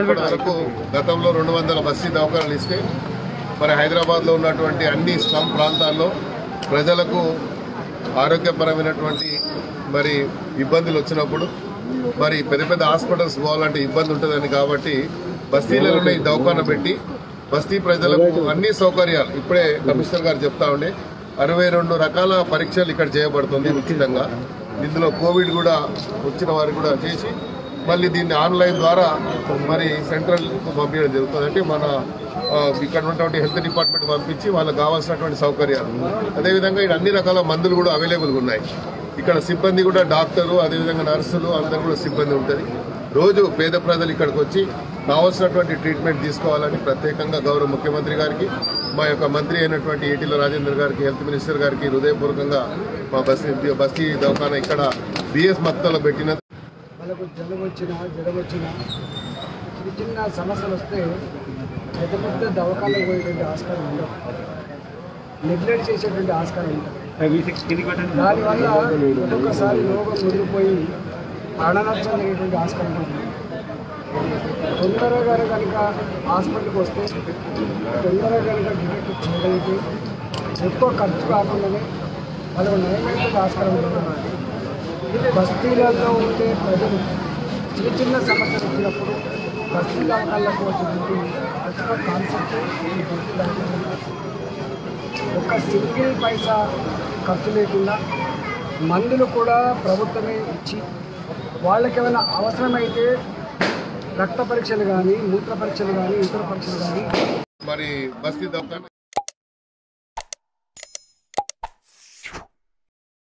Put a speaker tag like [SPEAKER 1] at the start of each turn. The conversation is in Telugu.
[SPEAKER 1] ఇప్పటి వరకు గతంలో రెండు వందల బస్తీ దవాఖానాలు ఇస్తే మరి హైదరాబాద్లో ఉన్నటువంటి అన్ని స్లమ్ ప్రాంతాల్లో ప్రజలకు ఆరోగ్యపరమైనటువంటి మరి ఇబ్బందులు వచ్చినప్పుడు మరి పెద్ద పెద్ద హాస్పిటల్స్ పోవాలంటే ఇబ్బంది ఉంటుందని కాబట్టి బస్తీలలో ఈ దవాఖాన పెట్టి బస్తీ ప్రజలకు అన్ని సౌకర్యాలు ఇప్పుడే కమిషనర్ గారు చెప్తా ఉండే అరవై రెండు రకాల పరీక్షలు ఇక్కడ చేయబడుతుంది ఉచితంగా ఇందులో కోవిడ్ కూడా వచ్చిన వారికి కూడా చేసి మళ్ళీ దీన్ని ఆన్లైన్ ద్వారా మరి సెంట్రల్ పంపించడం జరుగుతుంది అంటే మన ఆ, ఇక్కడ ఉన్నటువంటి హెల్త్ డిపార్ట్మెంట్ పంపించి వాళ్ళకి కావాల్సినటువంటి సౌకర్యాలు అదేవిధంగా ఇక్కడ అన్ని రకాల మందులు కూడా అవైలబుల్గా ఉన్నాయి ఇక్కడ సిబ్బంది కూడా డాక్టరు అదేవిధంగా నర్సులు అందరూ కూడా సిబ్బంది ఉంటుంది రోజు పేద ప్రజలు ఇక్కడికి వచ్చి కావాల్సినటువంటి ట్రీట్మెంట్ తీసుకోవాలని ప్రత్యేకంగా గౌరవ ముఖ్యమంత్రి గారికి మా యొక్క మంత్రి అయినటువంటి ఈటీల రాజేందర్ గారికి హెల్త్ మినిస్టర్ గారికి హృదయపూర్వకంగా మా బస్తీ బస్తీ దవాఖాన ఇక్కడ బిఎస్ మక్తలో పెట్టిన
[SPEAKER 2] వాళ్ళకు జలుబు వచ్చినా జ్వరం వచ్చినా చిన్న చిన్న సమస్యలు వస్తే పెద్ద పెద్ద దవాఖానకు పోయేటువంటి ఆస్కారం ఉండదు నెగ్లెక్ట్ చేసేటువంటి ఆస్కారం ఉంటుంది దానివల్ల ఒక్కొక్కసారి రోగం ముదిరిపోయి ప్రాణనష్టం అనేటువంటి ఆస్కారం ఉంటుంది తొందరగా కనుక హాస్పిటల్కి వస్తే తొందరగా కనుక డిటెక్ట్ చేయగలిగితే ఎక్కువ ఖర్చు కాకుండానే వాళ్ళకు నయమైనటువంటి ఆస్కారం ఉంటుంది బస్తీలలో ఉండే ప్రజలు చిన్న చిన్న సమస్యలు వచ్చినప్పుడు బస్తీ దవాఖాలకు వచ్చినటువంటి ఒక కాన్సెప్ట్ ఈ బస్తీ దవాఖానాలు. ఒక సింగిల్ పైసా ఖర్చు లేకుండా మందులు కూడా ప్రభుత్వమే ఇచ్చి వాళ్ళకి ఏమైనా అవసరమైతే రక్త పరీక్షలు కానీ మూత్ర పరీక్షలు కానీ ఇతర పరీక్షలు కానీ
[SPEAKER 1] మరి బస్తీ దవాఖాన